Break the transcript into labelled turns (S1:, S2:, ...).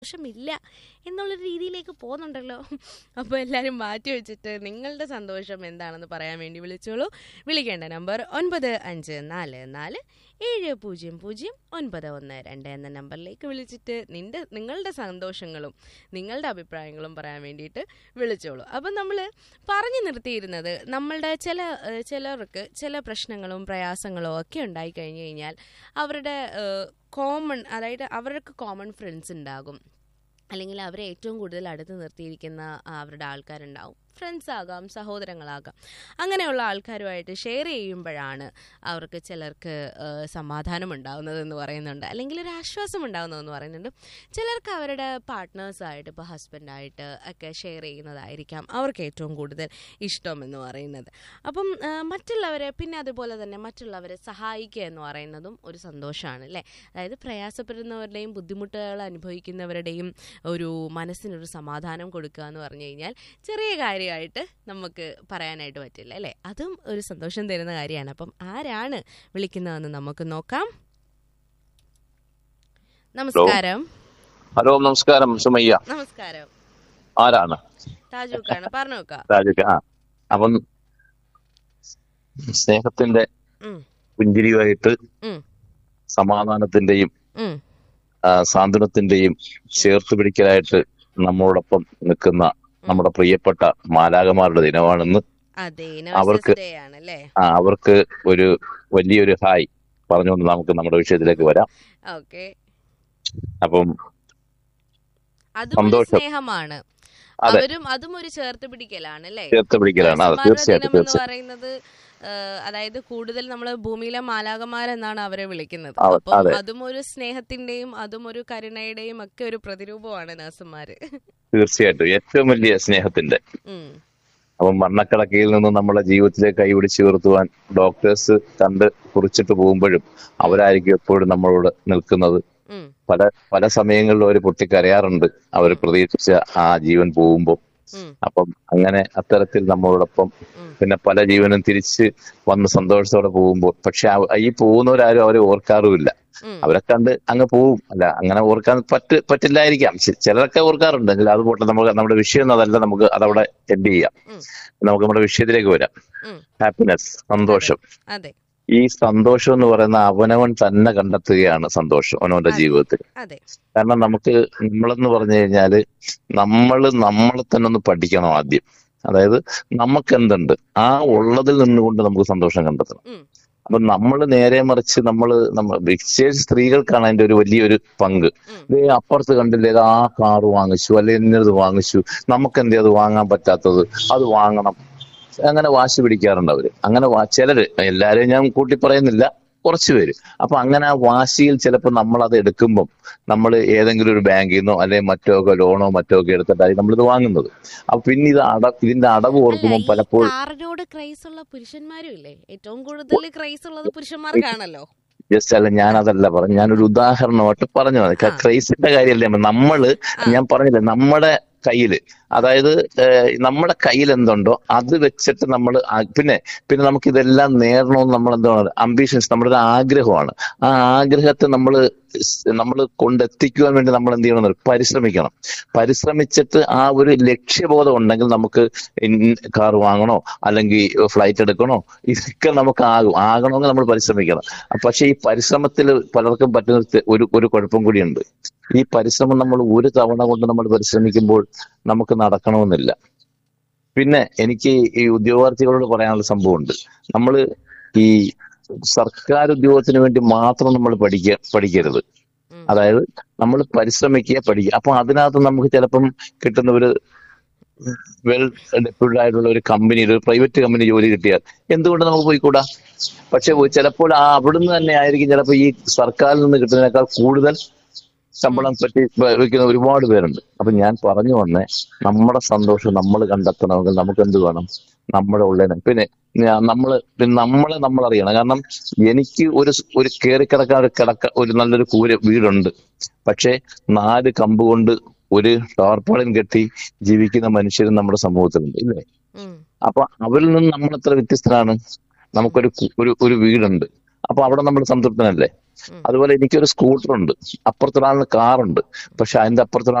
S1: സന്തോഷമില്ല എന്നുള്ളൊരു രീതിയിലേക്ക് പോകുന്നുണ്ടല്ലോ അപ്പോൾ എല്ലാവരും മാറ്റി വെച്ചിട്ട് നിങ്ങളുടെ സന്തോഷം എന്താണെന്ന് പറയാൻ വേണ്ടി വിളിച്ചോളൂ വിളിക്കേണ്ട നമ്പർ ഒൻപത് അഞ്ച് നാല് നാല് ഏഴ് പൂജ്യം പൂജ്യം ഒൻപത് ഒന്ന് രണ്ട് എന്ന നമ്പറിലേക്ക് വിളിച്ചിട്ട് നിന്റെ നിങ്ങളുടെ സന്തോഷങ്ങളും നിങ്ങളുടെ അഭിപ്രായങ്ങളും പറയാൻ വേണ്ടിയിട്ട് വിളിച്ചോളൂ അപ്പം നമ്മൾ പറഞ്ഞു നിർത്തിയിരുന്നത് നമ്മളുടെ ചില ഏഹ്, ചിലർക്ക് ചില പ്രശ്നങ്ങളും പ്രയാസങ്ങളും ഒക്കെ ഉണ്ടായി കഴിഞ്ഞു കഴിഞ്ഞാൽ അവരുടെ കോമൺ അതായത് അവർക്ക് കോമൺ ഫ്രണ്ട്സ് ഉണ്ടാകും അല്ലെങ്കിൽ അവരെ ഏറ്റവും കൂടുതൽ അടുത്ത് നിർത്തിയിരിക്കുന്ന ആ, അവരുടെ ആൾക്കാരുണ്ടാവും ഫ്രണ്ട്സ് ആകാം സഹോദരങ്ങളാകാം അങ്ങനെയുള്ള ആൾക്കാരുമായിട്ട് ഷെയർ ചെയ്യുമ്പോഴാണ് അവർക്ക് ചിലർക്ക് ആ, സമാധാനം ഉണ്ടാകുന്നതെന്ന് പറയുന്നുണ്ട് അല്ലെങ്കിൽ ഒരു ആശ്വാസം ഉണ്ടാകുന്നതെന്ന് പറയുന്നുണ്ട് ചിലർക്ക് അവരുടെ പാർട്ട്നേഴ്സായിട്ട് ഇപ്പോൾ ഹസ്ബൻഡായിട്ട് ഒക്കെ ഷെയർ ചെയ്യുന്നതായിരിക്കാം അവർക്ക് ഏറ്റവും കൂടുതൽ ഇഷ്ടം എന്ന് പറയുന്നത് അപ്പം ആ, മറ്റുള്ളവരെ പിന്നെ അതുപോലെ തന്നെ മറ്റുള്ളവരെ സഹായിക്കുക എന്ന് പറയുന്നതും ഒരു സന്തോഷമാണ് അല്ലേ അതായത് പ്രയാസപ്പെടുന്നവരുടെയും ബുദ്ധിമുട്ടുകൾ അനുഭവിക്കുന്നവരുടെയും ഒരു മനസ്സിനൊരു സമാധാനം കൊടുക്കുക എന്ന് പറഞ്ഞു കഴിഞ്ഞാൽ ചെറിയ കാര്യമായിട്ട് നമുക്ക് പറയാനായിട്ട് പറ്റില്ല അല്ലേ അതും ഒരു സന്തോഷം തരുന്ന കാര്യമാണ് അപ്പം ആരാണ് വിളിക്കുന്നതെന്ന് നമുക്ക് നോക്കാം നമസ്കാരം
S2: ഹലോ നമസ്കാരം സുമയ്യ
S1: നമസ്കാരം
S2: ആരാണ്
S1: താജൂക്കാണ് പറഞ്ഞു നോക്കാം
S2: രാജുക്ക് ആ അപ്പം സ്നേഹത്തിന്റെ
S1: ഉം,
S2: പുഞ്ചിരിയുമായിട്ട്
S1: ഉം,
S2: സമാധാനത്തിന്റെയും
S1: ഉം.
S2: ആ, സാന്ത്വനത്തിന്റെയും ചേർത്ത് പിടിക്കലായിട്ട് നമ്മളോടൊപ്പം നിൽക്കുന്ന നമ്മുടെ പ്രിയപ്പെട്ട മാലാകമാരുടെ ദിനമാണെന്ന്
S1: അതെ
S2: അവർക്ക്
S1: ഡേ ആണ് അല്ലേ
S2: ആ, അവർക്ക് ഒരു വലിയൊരു ഹായ് പറഞ്ഞുകൊണ്ട് നമുക്ക് നമ്മുടെ വിഷയത്തിലേക്ക് വരാം
S1: ഓക്കെ
S2: അപ്പം
S1: അതും ഒരു
S2: സന്തോഷം.
S1: സ്നേഹമാണ്
S2: അതെ.
S1: അവരും അതും ഒരു ചേർത്ത് പിടിക്കലാണ് അല്ലേ
S2: ചേർത്ത് പിടിക്കലാണ് അതെ
S1: നഴ്സുമാരുടെ
S2: തീർച്ചയായിട്ടും
S1: ദിനം എന്ന്
S2: തീർച്ചയായും
S1: പറയുന്നത് ആ, അതായത് കൂടുതൽ നമ്മൾ ഭൂമിയിലെ മാലാകമാരെന്നാണ് അവരെ വിളിക്കുന്നത്
S2: അതെ,
S1: അപ്പം
S2: അതെ.
S1: അതും ഒരു സ്നേഹത്തിന്റെയും അതും ഒരു കരുണയുടെയും ഒക്കെ ഒരു പ്രതിരൂപമാണ് നഴ്സുമാര്
S2: തീർച്ചയായിട്ടും ഏറ്റവും വലിയ സ്നേഹത്തിന്റെ
S1: ഉം,
S2: അപ്പം മരണക്കിടക്കയിൽ നിന്ന് നമ്മളെ ജീവിതത്തിലേക്ക് കൈപിടിച്ച് ഉയർത്തുവാൻ ഡോക്ടേഴ്സ് കണ്ട് കുറിച്ചിട്ട് പോകുമ്പോഴും അവരായിരിക്കും എപ്പോഴും നമ്മളോട് നിൽക്കുന്നത്
S1: ഉം,
S2: പല പല സമയങ്ങളിലും അവർ പൊട്ടിക്കരയാറുണ്ട് അവർ പ്രതീക്ഷിച്ച ആ ജീവൻ പോകുമ്പോൾ
S1: ഉം,
S2: അപ്പം അങ്ങനെ അത്തരത്തിൽ നമ്മളോടൊപ്പം
S1: ഉം.
S2: പിന്നെ പല ജീവനും തിരിച്ച് വന്ന് സന്തോഷത്തോടെ പോകുമ്പോൾ പക്ഷെ അവ- ഈ പോകുന്നവരാരും അവരെ ഓർക്കാറുമില്ല
S1: ഉം.
S2: അവരെ കണ്ട് അങ്ങ് പോവും അല്ല അങ്ങനെ ഓർക്കാൻ പറ്റ് പറ്റില്ലായിരിക്കാം ചി- ചിലരൊക്കെ ഓർക്കാറുണ്ട് എങ്കിൽ അത് പോട്ടെ നമുക്ക് നമ്മുടെ വിഷയം അതല്ല നമുക്ക് അതവിടെ എൻഡ് ചെയ്യാം
S1: ഉം.
S2: നമുക്ക് നമ്മുടെ വിഷയത്തിലേക്ക് വരാം
S1: ഉം.
S2: ഹാപ്പിനെസ് സന്തോഷം
S1: അതെ
S2: ഈ സന്തോഷം എന്ന് പറയുന്ന അവനവൻ തന്നെ കണ്ടെത്തുകയാണ് സന്തോഷം അവനവന്റെ
S1: അതെ.
S2: ജീവിതത്തിൽ
S1: അതെ
S2: കാരണം നമുക്ക് നമ്മളെന്ന് പറഞ്ഞു കഴിഞ്ഞാല് നമ്മൾ നമ്മളെ തന്നെ ഒന്ന് പഠിക്കണം ആദ്യം അതായത് നമുക്ക് എന്തുണ്ട് ആ ഉള്ളതിൽ നിന്നുകൊണ്ട് നമുക്ക് സന്തോഷം കണ്ടെത്തണം
S1: ഉം,
S2: അപ്പൊ നമ്മൾ നേരെ മറിച്ച് നമ്മൾ നമ്മൾ വിശേഷിച്ച് സ്ത്രീകൾക്കാണ് അതിന്റെ ഒരു വലിയൊരു പങ്ക്
S1: ഉം.
S2: ദേ അപ്പുറത്ത് കണ്ടില്ലേ ഇത് ആ കാറ് വാങ്ങിച്ചു അല്ലെ ഇന്നത് വാങ്ങിച്ചു നമുക്ക് എന്തേ അത് വാങ്ങാൻ പറ്റാത്തത് അത് വാങ്ങണം അങ്ങനെ വാശി പിടിക്കാറുണ്ട് അവര് അങ്ങനെ വാ- ചിലര് എല്ലാരെയും ഞാൻ കൂട്ടി പറയുന്നില്ല കുറച്ചു പേര് അപ്പൊ അങ്ങനെ ആ വാശിയിൽ ചിലപ്പോൾ നമ്മൾ അത് എടുക്കുമ്പം നമ്മൾ ഏതെങ്കിലും ഒരു ബാങ്കിൽ നിന്നോ അല്ലെങ്കിൽ മറ്റോ ഒക്കെ ലോണോ മറ്റോ ഒക്കെ എടുത്തിട്ടായി നമ്മളിത് വാങ്ങുന്നത് അപ്പൊ പിന്നെ ഇത് അട ഇതിന്റെ അടവ്
S1: അല്ല
S2: ഓർക്കുമ്പോൾ
S1: ഈ
S2: പലപ്പോഴും
S1: കാറിനോട് ക്രൈസ് ഉള്ള പുരുഷന്മാരും ഇല്ലേ ഏറ്റവും കൂടുതൽ ക്രൈസ് ഉള്ളത് പുരുഷന്മാർക്കാണല്ലോ
S2: ജസ്റ്റ് അല്ല ഞാൻ അതല്ല പറഞ്ഞു ഞാനൊരു ഉദാഹരണമായിട്ട് പറഞ്ഞു
S1: ആ.
S2: ക്രൈസിന്റെ കാര്യമല്ലേ നമ്മള്
S1: ആ.
S2: ഞാൻ പറഞ്ഞില്ലേ നമ്മുടെ കയ്യില് അതായത് ഏഹ്, നമ്മുടെ കയ്യിൽ എന്തുണ്ടോ അത് വെച്ചിട്ട് നമ്മൾ പിന്നെ പിന്നെ നമുക്ക് ഇതെല്ലാം നേടണമെന്ന് നമ്മൾ എന്താണ് അംബീഷൻസ് നമ്മുടെ ഒരു ആഗ്രഹമാണ് ആ ആഗ്രഹത്തെ നമ്മൾ നമ്മൾ കൊണ്ടെത്തിക്കുവാൻ വേണ്ടി നമ്മൾ എന്ത് ചെയ്യണം പരിശ്രമിക്കണം പരിശ്രമിച്ചിട്ട് ആ ഒരു ലക്ഷ്യബോധം ഉണ്ടെങ്കിൽ നമുക്ക് കാർ വാങ്ങണോ അല്ലെങ്കിൽ ഫ്ലൈറ്റ് എടുക്കണോ ഇതൊക്കെ നമുക്ക് ആകും ആകണമെങ്കിൽ നമ്മൾ പരിശ്രമിക്കണം പക്ഷെ ഈ പരിശ്രമത്തിൽ പലർക്കും പറ്റുന്ന തെ- ഒരു ഒരു കുഴപ്പം കൂടിയുണ്ട് ഈ പരിശ്രമം നമ്മൾ ഒരു തവണ കൊണ്ട് നമ്മൾ പരിശ്രമിക്കുമ്പോൾ നമുക്ക് നടക്കണമെന്നില്ല പിന്നെ എനിക്ക് ഈ ഉദ്യോഗാർത്ഥികളോട് പറയാനുള്ള സംഭവമുണ്ട് നമ്മൾ ഈ സർക്കാർ ഉദ്യോഗത്തിന് വേണ്ടി മാത്രം നമ്മൾ പഠിക്ക പഠിക്കരുത്
S1: ഉം,
S2: അതായത് നമ്മൾ പരിശ്രമിക്കുക പഠിക്കുക അപ്പൊ അതിനകത്ത് നമുക്ക് ചിലപ്പം കിട്ടുന്ന ഒരു വെൽ ഡെപ്യൂട്ടഡ് ആയിട്ടുള്ള ഒരു കമ്പനിയിൽ ഒരു പ്രൈവറ്റ് കമ്പനി ജോലി കിട്ടിയാൽ എന്തുകൊണ്ട് നമുക്ക് പോയിക്കൂടാ പക്ഷെ ചിലപ്പോൾ ആ അവിടുന്ന് തന്നെ ആയിരിക്കും ചിലപ്പോൾ ഈ സർക്കാരിൽ നിന്ന് കിട്ടുന്നതിനേക്കാൾ കൂടുതൽ ശമ്പളം പറ്റി വെക്കുന്ന ഒരുപാട് പേരുണ്ട് അപ്പൊ ഞാൻ പറഞ്ഞു വന്നേ നമ്മുടെ സന്തോഷം നമ്മൾ കണ്ടെത്തണമെങ്കിൽ നമുക്ക് എന്ത് വേണം നമ്മുടെ ഉള്ളിനെ പിന്നെ ഞാ- നമ്മള് പിന്നെ നമ്മളെ നമ്മൾ അറിയണം കാരണം എനിക്ക് ഒരു സ് ഒരു കയറി കിടക്കാൻ ഒരു കിടക്ക ഒരു നല്ലൊരു കൂര വീടുണ്ട് പക്ഷെ നാല് കമ്പ് കൊണ്ട് ഒരു ടാർപ്പാളിൻ കെട്ടി ജീവിക്കുന്ന മനുഷ്യരും നമ്മുടെ സമൂഹത്തിലുണ്ട് ഇല്ലേ
S1: ഉം,
S2: അപ്പൊ അവരിൽ നിന്ന് നമ്മൾ എത്ര വ്യത്യസ്തരാണ് നമുക്കൊരു കു- ഒരു ഒരു വീടുണ്ട് അപ്പൊ അവിടെ നമ്മൾ സംതൃപ്തനല്ലേ
S1: ഉം.
S2: അതുപോലെ എനിക്കൊരു സ്കൂട്ടർ ഉണ്ട് അപ്പുറത്തൊരാളിന് കാറുണ്ട് പക്ഷെ അതിന്റെ അപ്പുറത്തൊരാൾ